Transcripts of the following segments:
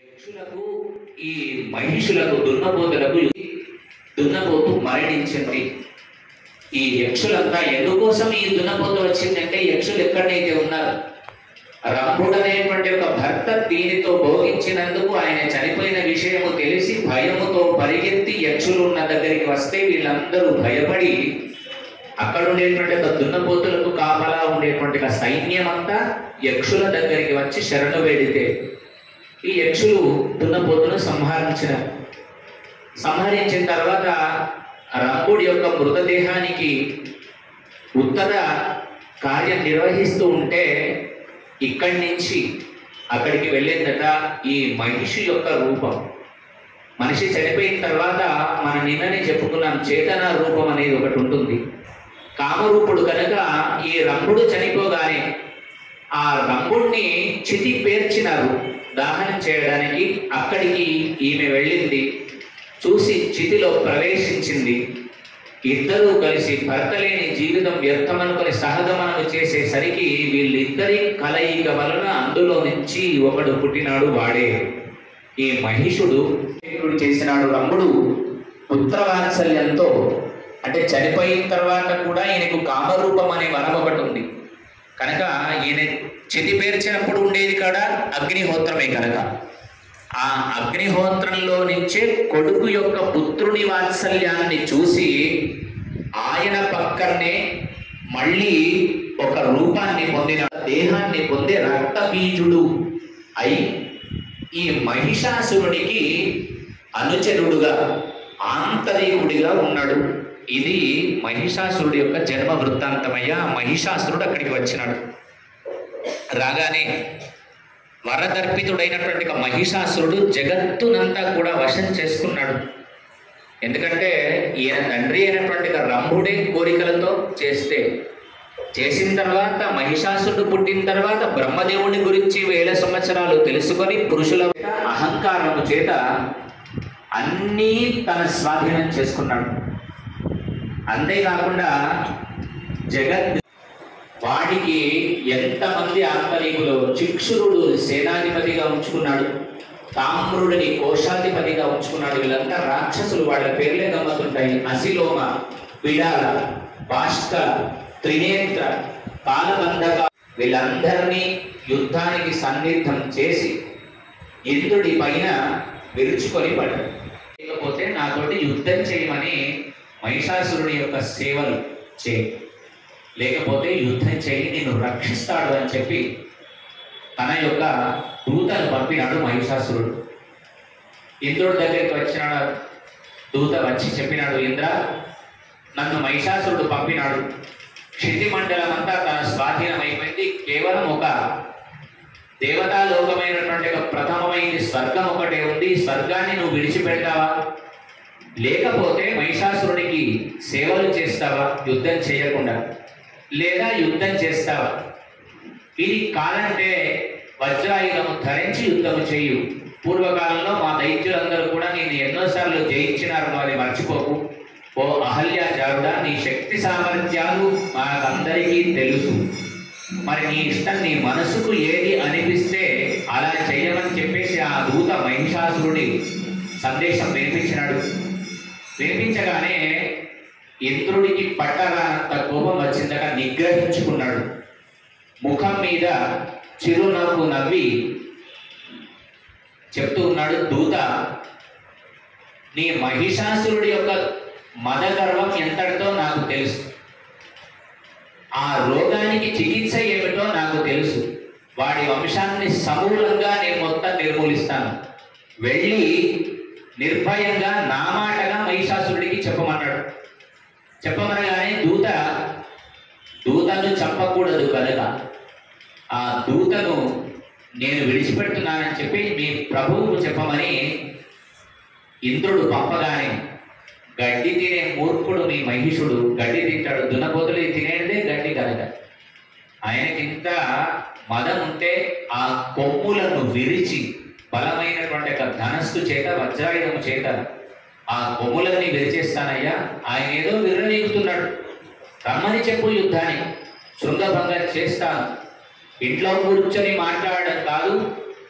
యక్షులకు ఈ మహిషులకు దున్నపోతులకు దున్నపోతు మరణించింది ఈ యక్షులంతా ఎందుకోసం ఈ దున్నపోతు వచ్చిందంటే యక్షులు ఎక్కడైతే ఉన్నారు రంభుడు అనేటువంటి ఒక భర్త దీనితో భోగించినందుకు ఆయన చనిపోయిన విషయము తెలిసి భయముతో పరిగెత్తి యక్షులు ఉన్న దగ్గరికి వస్తే వీళ్ళందరూ భయపడి అక్కడ ఉండేటువంటి ఒక దున్నపోతులకు కాపలా ఉండేటువంటి ఒక సైన్యం అంతా యక్షుల దగ్గరికి వచ్చి శరణు వేడితే ఈ యక్షులు దున్నపోతును సంహరించినారు సంహరించిన తర్వాత రంభుడి యొక్క మృతదేహానికి ఉత్తర కార్యం నిర్వహిస్తూ ఉంటే ఇక్కడి నుంచి అక్కడికి వెళ్ళేదట ఈ మనిషి యొక్క రూపం మనిషి చనిపోయిన తర్వాత మన నిన్ననే చెప్పుకున్నాం చేతన రూపం అనేది ఒకటి ఉంటుంది కామరూపుడు కనుక ఈ రంభుడు చనిపోగానే ఆ రంభుడిని చితి పేర్చినారు దాహనం చేయడానికి అక్కడికి ఈమె వెళ్ళింది చూసి చితిలో ప్రవేశించింది ఇద్దరూ కలిసి భర్త లేని జీవితం వ్యర్థమనుకొని సహగమనం చేసేసరికి వీళ్ళిద్దరి కలయిక వలన అందులో నుంచి ఒకడు పుట్టినాడు వాడే ఈ మహిషుడు దేవుడు చేసినాడు రమ్ముడు పుత్రవాత్సల్యంతో అంటే చనిపోయిన తర్వాత కూడా ఈయనకు కామరూపం అనే వరం ఒకటి ఉంది కనుక ఈయన చితి పేర్చినప్పుడు ఉండేది కాడ అగ్నిహోత్రమే కనుక ఆ అగ్నిహోత్రంలో నుంచే కొడుకు యొక్క పుత్రుని వాత్సల్యాన్ని చూసి ఆయన పక్కనే మళ్ళీ ఒక రూపాన్ని పొందిన దేహాన్ని పొందే రక్తబీజుడు అయి ఈ మహిషాసురునికి అనుచరుడుగా ఆంతరికుడిగా ఉన్నాడు ఇది మహిషాసురుడి యొక్క జన్మ వృత్తాంతమయ్య మహిషాసురుడు అక్కడికి వచ్చినాడు రాగానే వరదర్పితుడైనటువంటి ఒక మహిషాసురుడు జగత్తునంతా కూడా వశం చేసుకున్నాడు ఎందుకంటే ఈయన తండ్రి అయినటువంటి ఒక రంభుడే కోరికలతో చేస్తే చేసిన తర్వాత మహిషాసురుడు పుట్టిన తర్వాత బ్రహ్మదేవుడి గురించి వేల సంవత్సరాలు తెలుసుకొని పురుషుల యొక్క అహంకారము చేత అన్నీ తన స్వాధీనం చేసుకున్నాడు అంతేకాకుండా జగత్ వాడికి ఎంతమంది ఆంతరికులు చిక్షురుడు సేనాధిపతిగా ఉంచుకున్నాడు తామ్రుడిని కోశాధిపతిగా ఉంచుకున్నాడు వీళ్ళంతా రాక్షసులు వాళ్ళ పేర్లే గమ్మతుంటాయి అసిలోమ విడాల బాష్క త్రినేత్ర కాలబంధక వీళ్ళందరినీ యుద్ధానికి సన్నిద్ధం చేసి ఇంద్రుడి పైన విరుచుకొని పడ్డాడు లేకపోతే నాతోటి యుద్ధం చేయమని మహిషాసురుడి యొక్క సేవలు చేయి లేకపోతే యుద్ధం చేయి నేను రక్షిస్తాడు అని చెప్పి తన యొక్క దూతను పంపినాడు మహిషాసురుడు ఇంద్రుడి దగ్గరికి వచ్చినాడు దూత వచ్చి చెప్పినాడు ఇంద్ర నన్ను మహిషాసురుడు పంపినాడు క్షితి మండలం అంతా తన స్వాధీనం అయిపోయింది కేవలం ఒక దేవతా లోకమైనటువంటి ఒక ప్రథమమైంది స్వర్గం ఒకటే ఉంది ఈ స్వర్గాన్ని నువ్వు విడిచిపెడతావా లేకపోతే మహిషాసురుడికి సేవలు చేస్తావా యుద్ధం చేయకుండా లేదా యుద్ధం చేస్తావా ఇది కాదంటే వజ్రాయుధము ధరించి యుద్ధము చేయు పూర్వకాలంలో మా దైత్యులందరూ కూడా నేను ఎన్నోసార్లు జయించినారు నువ్వు అది మర్చిపోకు ఓ అహల్యాచారుడా నీ శక్తి సామర్థ్యాలు మాకందరికీ తెలుసు మరి నీ ఇష్టం నీ మనసుకు ఏది అనిపిస్తే అలా చేయమని చెప్పేసి ఆ దూత మహిషాసురుడి సందేశం వినిపించినాడు వినిపించగానే ఇంద్రుడికి పట్టరానంత కోపం వచ్చిందట నిగ్రహించుకున్నాడు ముఖం మీద చిరునవ్వు నవ్వి చెప్తూ ఉన్నాడు దూత నీ మహిషాసురుడి యొక్క మదగర్వం ఎంతటితో నాకు తెలుసు ఆ రోగానికి చికిత్స ఏమిటో నాకు తెలుసు వాడి వంశాన్ని సమూలంగా నేను మొత్తం నిర్మూలిస్తాను వెళ్ళి నిర్భయంగా నా మాటగా మహిషాసురుడికి చెప్పమన్నాడు చెప్పమనగానే దూత దూతను చంపకూడదు కనుక ఆ దూతను నేను విడిచిపెడుతున్నానని చెప్పి మీ ప్రభువుకు చెప్పమని ఇంద్రుడు పంపగానే గడ్డి తినే మూర్ఖుడు మీ మహిషుడు గడ్డి తింటాడు దున్నపోతులు తినేదే గడ్డి కనుక ఆయనకి ఇంత మదం ఉంటే ఆ కొమ్ములను విరిచి బలమైనటువంటి ఒక ధనస్సు చేత వజ్రాయుధము చేత ఆ కొమ్ములన్నీ విరిచేస్తానయ్యా ఆయన ఏదో విర్రనీగుతున్నాడు రమ్మని చెప్పు యుద్ధాన్ని శృంగభంగం చేస్తాను ఇంట్లో కూర్చొని మాట్లాడడం కాదు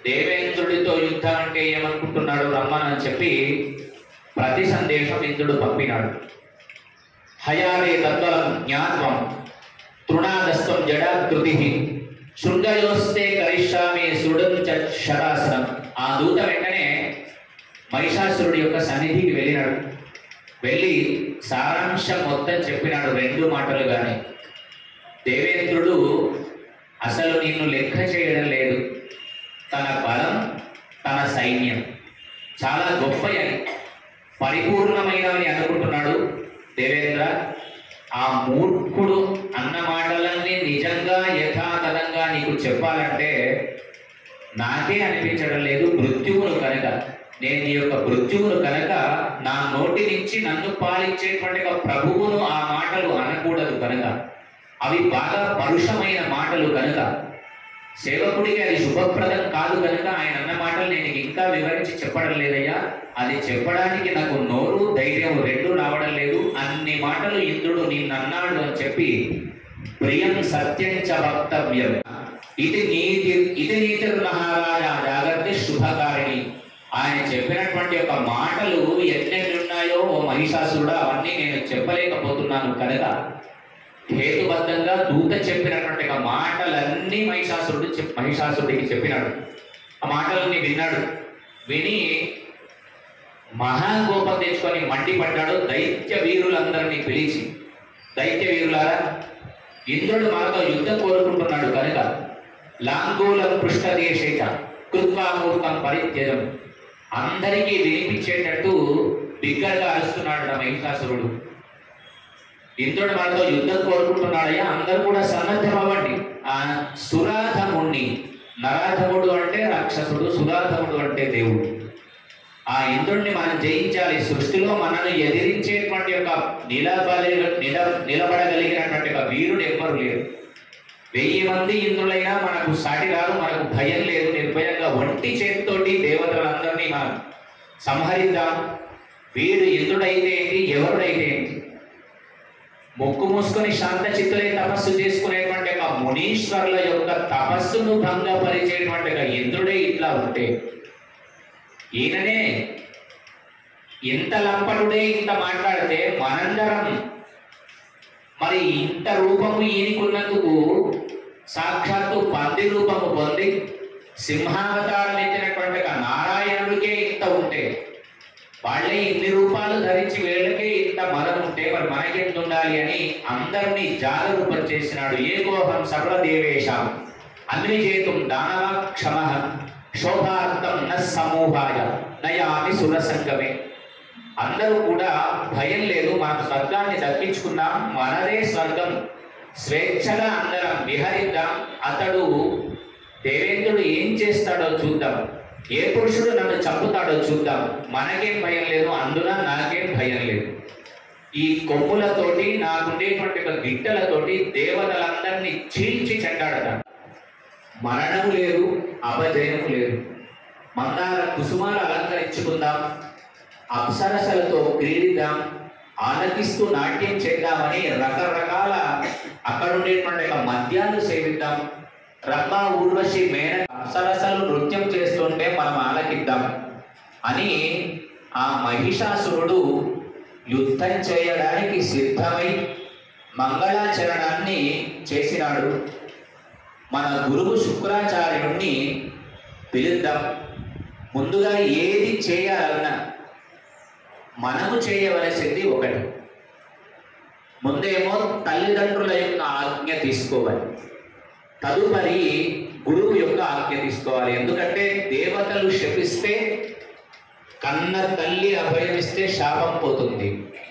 దేవేంద్రుడితో యుద్ధం అంటే ఏమనుకుంటున్నాడు రమ్మనని చెప్పి ప్రతి సందేశం ఇంద్రుడు పంపినాడు హయారే తత్వలం జ్ఞాత్వం తృణాదస్తం జడాకృతి శృంగయోస్తే కరిష్యామి సుడం చ శతాసనం ఆ దూత వెంటనే మహిషాసురుడి యొక్క సన్నిధికి వెళ్ళినాడు వెళ్ళి సారాంశం మొత్తం చెప్పినాడు రెండు మాటలు కానీ దేవేంద్రుడు అసలు నిన్ను లెక్క చేయడం లేదు తన బలం తన సైన్యం చాలా గొప్పయని పరిపూర్ణమైనవని అనుకుంటున్నాడు దేవేంద్ర ఆ మూర్ఖుడు అన్న మాటలన్నీ నిజంగా యథాతథంగా నీకు చెప్పాలంటే నాకే అనిపించడం లేదు మృత్యువును కనుక నేను ఈ యొక్క మృత్యువును కనుక నా నోటి నుంచి నన్ను పాలించేటువంటి ఒక ప్రభువును ఆ మాటలు అనకూడదు కనుక అవి బాగా పరుషమైన మాటలు కనుక సేవకుడికి అది శుభప్రదం కాదు కనుక ఆయన అన్న మాటలు నేను ఇంకా వివరించి చెప్పడం లేదయ్యా అది చెప్పడానికి నాకు నోరు ధైర్యం రెండు రావడం లేదు అన్ని మాటలు ఇంద్రుడు నిన్నన్నాడు అని చెప్పి ప్రియం సత్యం చ వక్తవ్యం ఇది నీతి ఇది నీతి మహారాజా జాగ్రత్త శుభకారిణి ఆయన చెప్పినటువంటి యొక్క మాటలు ఎన్నెన్ని ఉన్నాయో ఓ మహిషాసురుడా అవన్నీ నేను చెప్పలేకపోతున్నాను కనుక హేతుబద్ధంగా దూత చెప్పినటువంటి ఒక మాటలన్నీ మహిషాసురుడు చెప్ మహిషాసురుడికి చెప్పినాడు ఆ మాటలన్నీ విన్నాడు విని మహాకోపం తెచ్చుకొని మండిపడ్డాడు దైత్య వీరులందరినీ పిలిచి దైత్య వీరులారా ఇంద్రుడు మనతో యుద్ధం కోరుకుంటున్నాడు కనుక లాంగూలం పృష్ఠదేశేట కృత్వామూర్తం పరిత్యజం అందరికీ వినిపించేటట్టు బిగ్గరగా అరుస్తున్నాడు నా మహిషాసురుడు ఇంద్రుడు మనతో యుద్ధం కోరుకుంటున్నాడయ్యా అందరూ కూడా సన్నద్ధం అవ్వండి ఆ సురాధముణ్ణి నరాధముడు అంటే రాక్షసుడు సురాధముడు అంటే దేవుడు ఆ ఇంద్రుడిని మనం జయించాలి సృష్టిలో మనను ఎదిరించేటువంటి ఒక నిలబలి నిల నిలబడగలిగినటువంటి ఒక వీరుడు ఎవ్వరు లేరు వెయ్యి మంది ఇంద్రులైనా మనకు సాటి రాదు మనకు భయం లేదు నిర్భయంగా ఒంటి చేతితోటి దేవతలందరినీ మనం సంహరిద్దాం వీడు ఇంద్రుడైతే ఏంటి ఎవరుడైతే ఏంటి ముక్కు మూసుకొని శాంత చిత్తులై తపస్సు చేసుకునేటువంటి ఒక మునీశ్వరుల యొక్క తపస్సును భంగపరిచేటువంటి ఒక ఇంద్రుడే ఇట్లా ఉంటే ఈయననే ఇంత లంపటుడే ఇంత మాట్లాడితే మనందరం మరి ఇంత రూపము ఈయనకున్నందుకు సాక్షాత్తు పంది రూపము పొంది సింహావతారం ఎత్తినటువంటి ఒక నారాయణుడికే ఇంత ఉంటే వాళ్ళే ఇన్ని రూపాలు ధరించి వీళ్ళకే ఇంత మదం ఉంటే మరి మనకెంత ఉండాలి అని అందరినీ జాగరూపం చేసినాడు ఏకోహం సకల దేవేశం అన్ని చేతుం దానవ క్షమ శోభార్థం న సమూహాయ నయామి సురసంగమే అందరూ కూడా భయం లేదు మనం స్వర్గాన్ని దక్కించుకుందాం మనదే స్వర్గం స్వేచ్ఛగా అందరం విహరిద్దాం అతడు దేవేంద్రుడు ఏం చేస్తాడో చూద్దాం ఏ పురుషుడు నన్ను చంపుతాడో చూద్దాం మనకేం భయం లేదు అందున నాకేం భయం లేదు ఈ కొమ్ములతోటి నాకుండేటువంటి ఒక గిట్టలతోటి దేవతలందరినీ చీల్చి చెండాడతాను మరణం లేదు అపజయం లేదు మందార కుసుమాలు అలంకరించుకుందాం అప్సరసలతో క్రీడిద్దాం ఆనందిస్తూ నాట్యం చేద్దామని రకరకాల అక్కడ ఉండేటువంటి ఒక మద్యాలు సేవిద్దాం రంభ ఊర్వశి మేన అప్సరసలు నృత్యం చేస్తుంటే మనం ఆలకిద్దాం అని ఆ మహిషాసురుడు యుద్ధం చేయడానికి సిద్ధమై మంగళాచరణాన్ని చేసినాడు మన గురువు శుక్రాచార్యుణ్ణి పిలుద్దాం ముందుగా ఏది చేయాలన్నా మనము చేయవలసింది ఒకటి ముందేమో తల్లిదండ్రుల యొక్క ఆజ్ఞ తీసుకోవాలి తదుపరి గురువు యొక్క ఆజ్ఞ తీసుకోవాలి ఎందుకంటే దేవతలు శపిస్తే కన్న తల్లి అభయమిస్తే శాపం పోతుంది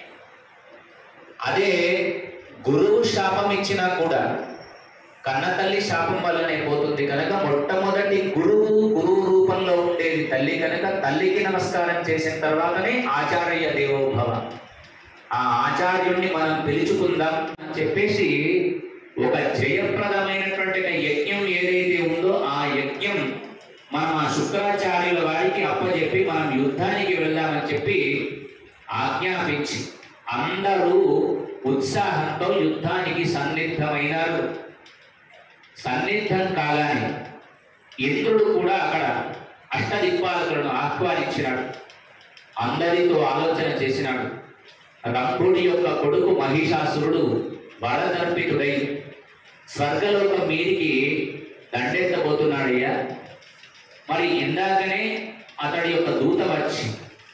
అదే గురువు శాపం ఇచ్చినా కూడా కన్న తల్లి శాపం వల్లనే పోతుంది కనుక మొట్టమొదటి గురువు గురువు రూపంలో ఉండేది తల్లి కనుక తల్లికి నమస్కారం చేసిన తర్వాతనే ఆచార్య దేవోభవ ఆ ఆచార్యుణ్ణి మనం పిలుచుకుందాం అని చెప్పేసి ఒక జయప్రదమైనటువంటి ఒక యజ్ఞం ఏదైతే ఉందో ఆ యజ్ఞం మనం ఆ శుక్రాచార్యుల వారికి అప్పచెప్పి మనం యుద్ధానికి వెళ్దామని చెప్పి ఆజ్ఞాపించి అందరూ ఉత్సాహంతో యుద్ధానికి సన్నిద్ధమైనారు సన్నిద్ధం కాగానే ఇంద్రుడు కూడా అక్కడ అష్టదిక్పాలకులను ఆహ్వానించినాడు అందరితో ఆలోచన చేసినాడు రంభుడి యొక్క కొడుకు మహిషాసురుడు వరదర్పితుడై స్వర్గలోకం మీదికి దండెత్తబోతున్నాడయ్యా మరి ఇందాకనే అతడి యొక్క దూత వచ్చి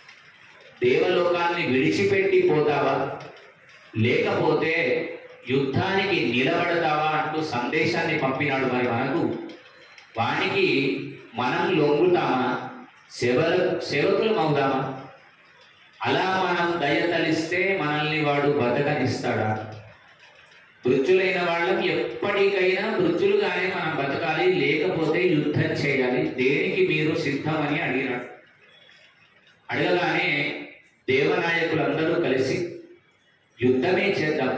దేవలోకాన్ని విడిచిపెట్టి పోతావా లేకపోతే యుద్ధానికి నిలబడతావా అంటూ సందేశాన్ని పంపినాడు మరి మనకు వానికి మనం లొంగుతామా సేవ సేవకులం అవుదామా అలా మనం దయ తలిస్తే మనల్ని వాడు బతకనిస్తాడా వృద్ధులైన వాళ్ళం ఎప్పటికైనా వృద్ధులుగానే మనం బతకాలి లేకపోతే యుద్ధం చేయాలి దేనికి మీరు సిద్ధమని అడిగినాడు అడగగానే దేవనాయకులందరూ కలిసి యుద్ధమే చేద్దాం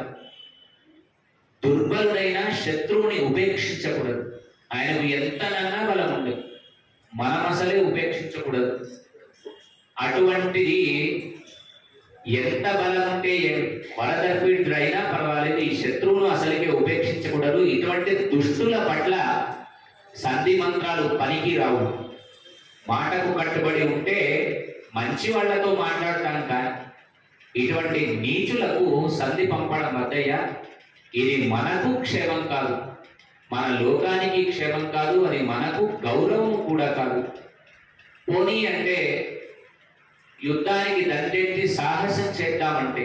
దుర్బలుడైన శత్రువుని ఉపేక్షించకూడదు ఆయనకు ఎంతనన్నా బలం ఉండదు మనం అసలే ఉపేక్షించకూడదు అటువంటిది ఎంత బలం ఉంటే వరదర్పిడ్రైనా పర్వాలేదు ఈ శత్రువును అసలుకే ఉపేక్షించకూడదు ఇటువంటి దుష్టుల పట్ల సంధి మంత్రాలు పనికి రావు మాటకు కట్టుబడి ఉంటే మంచి వాళ్ళతో మాట్లాడతాం కానీ ఇటువంటి నీచులకు సంధి పంపడం వద్దయ్య ఇది మనకు క్షేమం కాదు మన లోకానికి క్షేమం కాదు అది మనకు గౌరవం కూడా కాదు పోనీ అంటే యుద్ధానికి దండెత్తి సాహసం చేద్దామంటే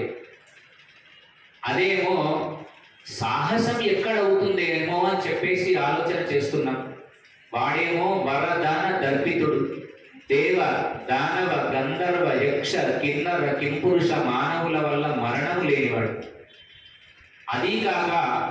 అదేమో సాహసం ఎక్కడ అవుతుందేమో అని చెప్పేసి ఆలోచన చేస్తున్నాం వాడేమో వరదాన దర్పితుడు దేవ దానవ గంధర్వ యక్ష కిన్నర కింపురుష మానవుల వల్ల మరణం లేనివాడు అదీ కాక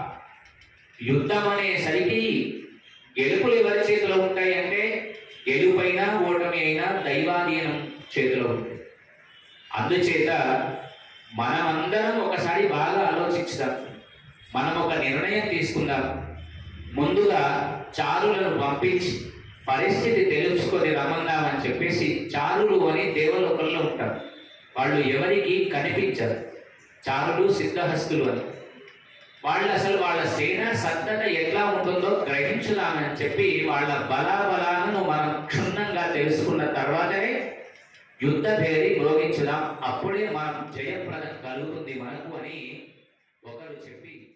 యుద్ధం అనేసరికి గెలుపులు ఎవరి చేతిలో ఉంటాయి అంటే గెలుపైనా ఓటమి అయినా దైవాధీనం చేతిలో ఉంటుంది అందుచేత మనమందరం ఒకసారి బాగా ఆలోచించుదాం మనం ఒక నిర్ణయం తీసుకుందాం ముందుగా చారులను పంపించి పరిస్థితి తెలుసుకొని రమ్మందామని చెప్పేసి చారులు అని దేవలోకంలో ఉంటారు వాళ్ళు ఎవరికి కనిపించరు చారులు సిద్ధహస్తులు అని వాళ్ళు అసలు వాళ్ళ సేన సత్తత ఎట్లా ఉంటుందో గ్రహించుదామని చెప్పి వాళ్ళ బలాబలాలను మనం క్షుణ్ణంగా తెలుసుకున్న తర్వాతనే యుద్ధ భేరి మ్రోగించుదాం అప్పుడే మనం జయప్రదం కలుగుతుంది మనకు అని ఒకరు చెప్పి